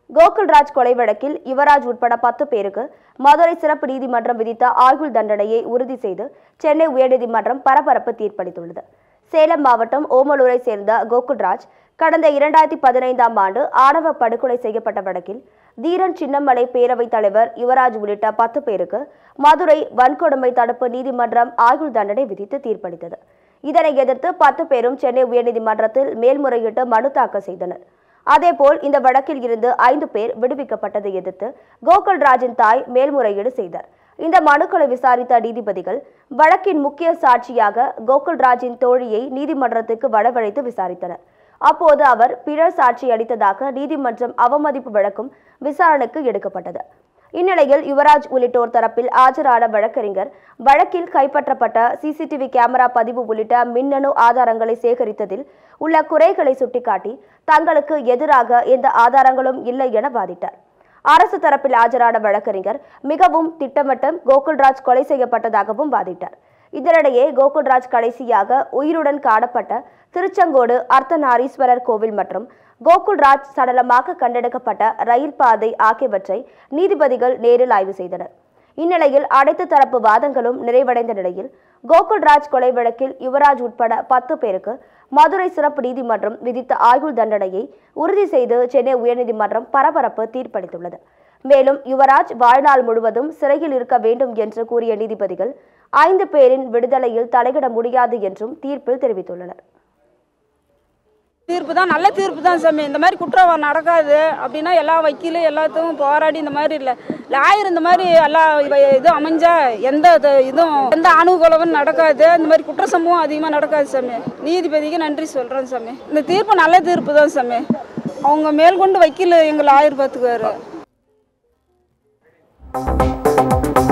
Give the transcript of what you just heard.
கோகுல்ராஜ் கொலை வழக்கில் யுவராஜ் உட்பட பத்து பேருக்கு மதுரை சிறப்பு நீதிமன்றம் விதித்த ஆயுள் தண்டனையை உறுதி செய்து சென்னை உயர்நீதிமன்றம் பரபரப்பு தீர்ப்பளித்துள்ளது சேலம் மாவட்டம் ஓமலூரை சேர்ந்த கோகுல்ராஜ் கடந்த இரண்டாயிரத்தி பதினைந்தாம் ஆண்டு ஆணவ படுகொலை செய்யப்பட்ட வழக்கில் தீரன் சின்னமலை பேரவைத் தலைவர் யுவராஜ் உள்ளிட்ட பத்து பேருக்கு மதுரை வன்கொடுமை தடுப்பு நீதிமன்றம் ஆயுள் தண்டனை விதித்து தீர்ப்பளித்தது இதனை எதிர்த்து பத்து பேரும் சென்னை உயர்நீதிமன்றத்தில் மேல்முறையீட்டு மனு தாக்கல் செய்தனர் அதேபோல் இந்த வழக்கில் இருந்து ஐந்து பேர் விடுவிக்கப்பட்டதை எதிர்த்து கோகுல் ராஜின் தாய் மேல்முறையீடு செய்தார் இந்த மனுக்களை விசாரித்த நீதிபதிகள் வழக்கின் முக்கிய சாட்சியாக கோகுல் ராஜின் தோழியை நீதிமன்றத்துக்கு வரவழைத்து விசாரித்தனர் அப்போது அவர் பிறர் சாட்சி அளித்ததாக நீதிமன்றம் அவமதிப்பு வழக்கும் விசாரணைக்கு எடுக்கப்பட்டது இந்நிலையில் யுவராஜ் உள்ளிட்டோர் தரப்பில் ஆஜரான வழக்கறிஞர் வழக்கில் கைப்பற்றப்பட்ட சிசிடிவி கேமரா பதிவு உள்ளிட்ட மின்னணு ஆதாரங்களை சேகரித்ததில் உள்ள குறைகளை சுட்டிக்காட்டி தங்களுக்கு எதிராக எந்த ஆதாரங்களும் இல்லை என வாதிட்டார் அரசு தரப்பில் ஆஜரான வழக்கறிஞர் மிகவும் திட்டமிட்டு கோகுல்ராஜ் கொலை செய்யப்பட்டதாகவும் வாதிட்டார் இதனிடையே கோகுல்ராஜ் கடைசியாக உயிருடன் காணப்பட்ட திருச்செங்கோடு அர்த்தநாரீஸ்வரர் கோவில் மற்றும் கோகுல்ராஜ் சடலமாக கண்டெடுக்கப்பட்ட ரயில் பாதை ஆகியவற்றை நீதிபதிகள் நேரில் ஆய்வு செய்தனர் இந்நிலையில் அனைத்து தரப்பு வாதங்களும் நிறைவடைந்த நிலையில் கோகுல்ராஜ் கொலை வழக்கில் யுவராஜ் உட்பட பத்து பேருக்கு மதுரை சிறப்பு நீதிமன்றம் விதித்த ஆயுள் தண்டனையை உறுதி செய்து சென்னை உயர்நீதிமன்றம் பரபரப்பு தீர்ப்பளித்துள்ளது மேலும் யுவராஜ் வாழ்நாள் முழுவதும் சிறையில் இருக்க வேண்டும் என்று கூறிய நீதிபதிகள் ஐந்து பேரின் விடுதலையில் தலையிட முடியாது என்றும் தீர்ப்பில் தெரிவித்துள்ளனர் தீர்ப்பு தான் நல்ல தீர்ப்பு தான் சாமி இந்த மாதிரி குற்றம் நடக்காது அப்படின்னா எல்லா வக்கீலும் எல்லாத்துக்கும் போராடி இந்த மாதிரி இல்லை லாயர் இந்த மாதிரி எல்லா இவ- இது அமைஞ்சா எந்த இது- இதுவும் எந்த அணுகுலவும் நடக்காது இந்த மாதிரி குற்ற சம்பவம் அதிகமாக நடக்காது சாமி நீதிபதிக்கு நன்றி சொல்கிறேன் சாமி இந்த தீர்ப்பு நல்ல தீர்ப்பு தான் சாமி அவங்க மேற்கொண்டு வக்கீல் எங்கள் லாயர் பார்த்துக்குவாரு